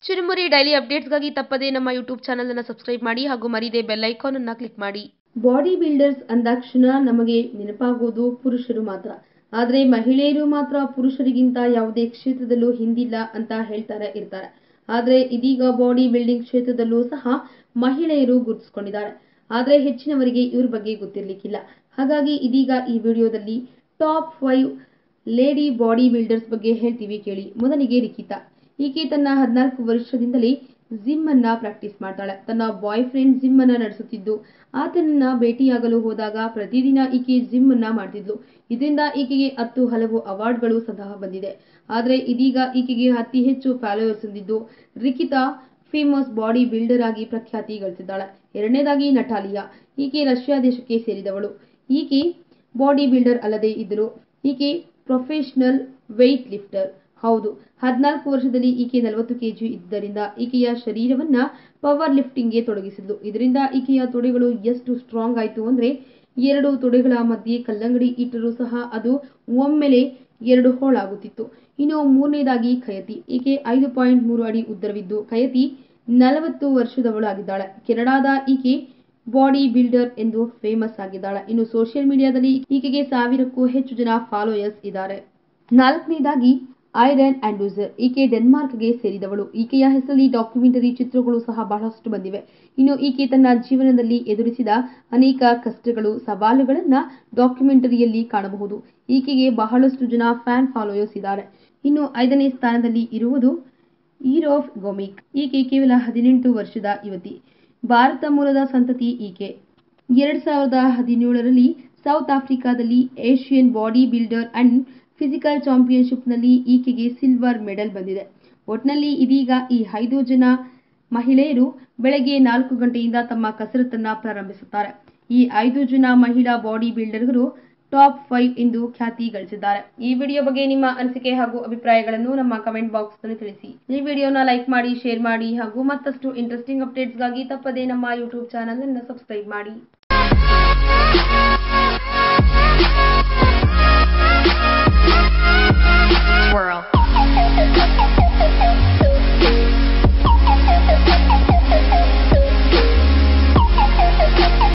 ಚುರುಮುರಿ daily ಅಪ್ಡೇಟ್ಸ್ಗಾಗಿ ತಪ್ಪದೇ ನಮ್ಮ YouTube channel ಅನ್ನು ಸಬ್ಸ್ಕ್ರೈಬ್ ಮಾಡಿ ಹಾಗೂ ಮರಿದೇ ಬೆಲ್ ಐಕಾನ್ ಅನ್ನ ಕ್ಲಿಕ್ ಮಾಡಿ ಬಾಡಿ ಬಿಲ್ಡರ್ಸ್ ಅಂದಾಕ್ಷಣ ನಮಗೆ ನೆನಪಾಗೋದು ಪುರುಷರು ಮಾತ್ರ ಆದರೆ ಮಹಿಳೆಯರು ಮಾತ್ರ ಪುರುಷರಿಗಿಂತ ಯಾವುದೇ ಕ್ಷೇತ್ರದಲ್ಲೂ ಹಿಂದಿಲ್ಲ ಅಂತ ಹೇಳ್ತಾರೆ ಇರ್ತಾರೆ ಆದರೆ ಇದೀಗ ಬಾಡಿ ಬಿಲ್ಡಿಂಗ್ ಕ್ಷೇತ್ರದಲ್ಲೂ ಸಹ ಮಹಿಳೆಯರು ಗುರುತಿಸಿಕೊಂಡಿದ್ದಾರೆ ಆದರೆ ಹೆಚ್ಚಿನವರಿಗೆ ಇವ್ರ ಬಗ್ಗೆ ಗೊತ್ತಿರಲಿಕ್ಕಿಲ್ಲ ಹಾಗಾಗಿ ಇದೀಗ ಈ ವಿಡಿಯೋದಲ್ಲಿ top five lady body builders ಬಗ್ಗೆ ಹೇಳ್ತೀವಿ ಕೇಳಿ ಮೊದಲಿಗೆ ರಿಕಿತಾ ಈಕೆ ತನ್ನ ಹದಿನಾಲ್ಕು ವರ್ಷದಿಂದಲೇ ಜಿಮ್ ಅನ್ನ ಪ್ರಾಕ್ಟೀಸ್ ಮಾಡ್ತಾಳೆ ತನ್ನ ಬಾಯ್ ಫ್ರೆಂಡ್ ಜಿಮ್ ಅನ್ನ ನಡೆಸುತ್ತಿದ್ದು ಆತನನ್ನ ಭೇಟಿಯಾಗಲು ಹೋದಾಗ ಪ್ರತಿದಿನ ಈಕೆ ಜಿಮ್ ಅನ್ನ ಮಾಡ್ತಿದ್ಲು ಇದರಿಂದ ಈಕೆಗೆ ಹತ್ತು ಹಲವು ಅವಾರ್ಡ್ಗಳು ಸಹ ಬಂದಿದೆ ಆದರೆ ಇದೀಗ ಈಕೆಗೆ ಅತಿ ಹೆಚ್ಚು ಫಾಲೋವರ್ಸ್ ಹೊಂದಿದ್ದು ರಿಕಿತಾ ಫೇಮಸ್ ಬಾಡಿ ಬಿಲ್ಡರ್ ಆಗಿ ಪ್ರಖ್ಯಾತಿ ಗಳಿಸಿದ್ದಾಳೆ ಎರಡನೇದಾಗಿ ನಟಾಲಿಯಾ ಈಕೆ ರಷ್ಯಾ ದೇಶಕ್ಕೆ ಸೇರಿದವಳು ಈಕೆ ಬಾಡಿ ಬಿಲ್ಡರ್ ಅಲ್ಲದೆ ಇದ್ದರು ಈಕೆ ಪ್ರೊಫೆಷನಲ್ ವೆಯ್ಟ್ ಲಿಫ್ಟರ್ ಹೌದು ಹದಿನಾಲ್ಕು ವರ್ಷದಲ್ಲಿ ಈಕೆ ನಲವತ್ತು ಕೆಜಿ ಇದ್ದರಿಂದ ಈಕೆಯ ಶರೀರವನ್ನ ಪವರ್ ಲಿಫ್ಟಿಂಗ್ಗೆ ತೊಡಗಿಸಿದ್ಲು ಇದರಿಂದ ಈಕೆಯ ತೊಡೆಗಳು ಎಷ್ಟು ಸ್ಟ್ರಾಂಗ್ ಆಯಿತು ಅಂದ್ರೆ ಎರಡು ತೊಡೆಗಳ ಮಧ್ಯೆ ಕಲ್ಲಂಗಡಿ ಇಟ್ಟರೂ ಸಹ ಅದು ಒಮ್ಮೆಲೆ ಎರಡು ಹೋಳಾಗುತ್ತಿತ್ತು ಇನ್ನು ಮೂರನೇದಾಗಿ ಕಯತಿ ಈಕೆ ಐದು ಪಾಯಿಂಟ್ ಮೂರು ಅಡಿ ಉದ್ದವಿದ್ದು ಕಯತಿ ನಲವತ್ತು ವರ್ಷದವಳಾಗಿದ್ದಾಳೆ ಕೆನಡಾದ ಈಕೆ ಬಾಡಿ ಬಿಲ್ಡರ್ ಎಂದು ಫೇಮಸ್ ಆಗಿದ್ದಾಳೆ ಇನ್ನು ಸೋಷಿಯಲ್ ಮೀಡಿಯಾದಲ್ಲಿ ಈಕೆಗೆ ಸಾವಿರಕ್ಕೂ ಹೆಚ್ಚು ಜನ ಫಾಲೋಯರ್ಸ್ ಇದ್ದಾರೆ ನಾಲ್ಕನೇದಾಗಿ ಐರನ್ ಆಂಡೂಸರ್ ಈಕೆ ಡೆನ್ಮಾರ್ಕ್ಗೆ ಸೇರಿದವಳು ಈಕೆಯ ಹೆಸರಲ್ಲಿ ಡಾಕ್ಯುಮೆಂಟರಿ ಚಿತ್ರಗಳು ಸಹ ಬಹಳಷ್ಟು ಬಂದಿವೆ ಇನ್ನು ಈಕೆ ತನ್ನ ಜೀವನದಲ್ಲಿ ಎದುರಿಸಿದ ಅನೇಕ ಕಷ್ಟಗಳು ಸವಾಲುಗಳನ್ನ ಡಾಕ್ಯುಮೆಂಟರಿಯಲ್ಲಿ ಕಾಣಬಹುದು ಈಕೆಗೆ ಬಹಳಷ್ಟು ಜನ ಫ್ಯಾನ್ ಫಾಲೋಯರ್ಸ್ ಇದ್ದಾರೆ ಇನ್ನು ಐದನೇ ಸ್ಥಾನದಲ್ಲಿ ಇರುವುದು ಈರೋಫ್ ಗೊಮಿಕ್ ಈಕೆ ಕೇವಲ ಹದಿನೆಂಟು ವರ್ಷದ ಯುವತಿ ಭಾರತ ಮೂಲದ ಸಂತತಿ ಈಕೆ ಎರಡ್ ಸಾವಿರದ ಹದಿನೇಳರಲ್ಲಿ ಸೌತ್ ಆಫ್ರಿಕಾದಲ್ಲಿ Asian body builder and physical ಚಾಂಪಿಯನ್ಶಿಪ್ನಲ್ಲಿ ಈಕೆಗೆ ಸಿಲ್ವರ್ ಮೆಡಲ್ ಬಂದಿದೆ ಒಟ್ನಲ್ಲಿ ಇದೀಗ ಈ ಐದು ಜನ ಮಹಿಳೆಯರು ಬೆಳಗ್ಗೆ ನಾಲ್ಕು ಗಂಟೆಯಿಂದ ತಮ್ಮ ಕಸರತ್ತನ್ನ ಪ್ರಾರಂಭಿಸುತ್ತಾರೆ ಈ ಐದು ಜನ ಮಹಿಳಾ ಬಾಡಿ ಬಿಲ್ಡರ್ಗಳು ಟಾಪ್ ಫೈವ್ ಎಂದು ಖ್ಯಾತಿ ಗಳಿಸಿದ್ದಾರೆ ಈ ವಿಡಿಯೋ ಬಗ್ಗೆ ನಿಮ್ಮ ಅನಿಸಿಕೆ ಹಾಗೂ ಅಭಿಪ್ರಾಯಗಳನ್ನು ನಮ್ಮ ಕಮೆಂಟ್ ಬಾಕ್ಸ್ ನಲ್ಲಿ ತಿಳಿಸಿ ಈ ವಿಡಿಯೋನ ಲೈಕ್ ಮಾಡಿ ಶೇರ್ ಮಾಡಿ ಹಾಗೂ ಮತ್ತಷ್ಟು ಇಂಟ್ರೆಸ್ಟಿಂಗ್ ಅಪ್ಡೇಟ್ಸ್ಗಾಗಿ ತಪ್ಪದೇ ನಮ್ಮ ಯೂಟ್ಯೂಬ್ ಚಾನಲ್ ಅನ್ನು ಸಬ್ಸ್ಕ್ರೈಬ್ ಮಾಡಿ